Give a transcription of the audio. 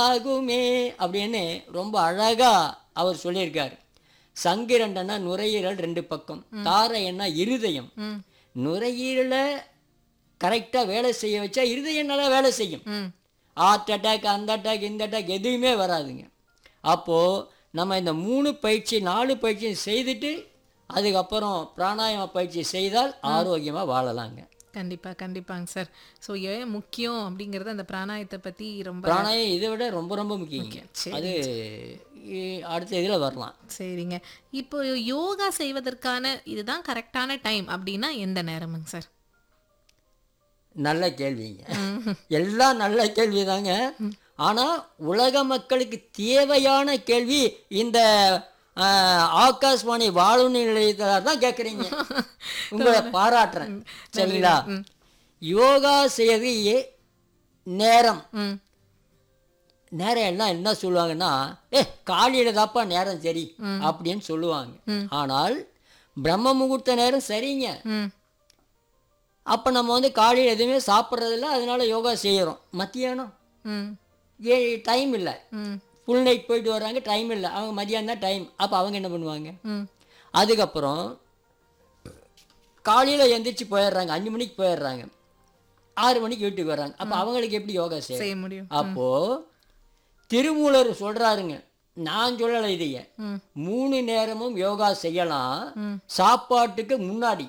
ஆகுமே அப்படின்னு ரொம்ப அழகா அவர் சொல்லியிருக்கார் சங்கிரண்டனா நுரையீரல் ரெண்டு பக்கம் தாரையன்னா இருதயம் ம் நுரையீரலை கரெக்டாக வேலை செய்ய வச்சா இருதயம் நல்லா வேலை செய்யும் ம் ஹார்ட் அட்டாக் அந்த அட்டாக் இந்த அட்டாக் எதுவுமே வராதுங்க அப்போது நம்ம இந்த மூணு பயிற்சி நாலு பயிற்சி செய்துட்டு அதுக்கப்புறம் பிராணாயாம பயிற்சி செய்தால் ஆரோக்கியமாக வாழலாங்க கண்டிப்பா கண்டிப்பாங்க சார் ஸோ ஏன் முக்கியம் அப்படிங்கறது அந்த பிராணாயத்தை பத்தி ரொம்ப பிராணாயம் இதை விட ரொம்ப ரொம்ப முக்கியங்க சரி. அது இ- அடுத்த இதில் வரலாம் சரிங்க இப்போ யோகா செய்வதற்கான இதுதான் கரெக்டான டைம் அப்படின்னா எந்த நேரமுங்க சார் நல்ல கேள்விங்க எல்லாம் நல்ல கேள்வி தாங்க ஆனால் உலக மக்களுக்கு தேவையான கேள்வி இந்த ஆஹ், ஆகாஷ்வாணி வானொலி நிலையத்தில் தான் கேட்குறீங்க உங்களை பாராட்டுறேன் சரிங்களா யோகா செய்யறது ஏ- நேரம் ம் நேரம் எல்லாம் என்ன சொல்லுவாங்கன்னா ஏ காலையில் தாப்பா நேரம் சரி அப்படின்னு சொல்லுவாங்க ஆனால் பிரம்ம முகூர்த்த நேரம் சரிங்க ம் அப்போ நம்ம வந்து காலையில் எதுவுமே சாப்பிட்றதில்ல அதனால யோகா செய்கிறோம் மத்தியானம் ம் ஏ டைம் இல்லை ம் ஃபுல் நைட் போயிட்டு வர்றாங்க டைம் இல்லை அவங்க மதியானம் தான் டைம் அப்போ அவங்க என்ன பண்ணுவாங்க ம் அதுக்கப்புறம் காலையில் எந்திரிச்சு போயிடுறாங்க அஞ்சு மணிக்கு போயிடுறாங்க ஆறு மணிக்கு வீட்டுக்கு வர்றாங்க அப்போ அவங்களுக்கு எப்படி யோகா செய்யும் செய்ய முடியும் அப்போது திருமூலர் சொல்கிறாருங்க நான் சொல்லலை இதைய ம் மூணு நேரமும் யோகா செய்யலாம் சாப்பாட்டுக்கு முன்னாடி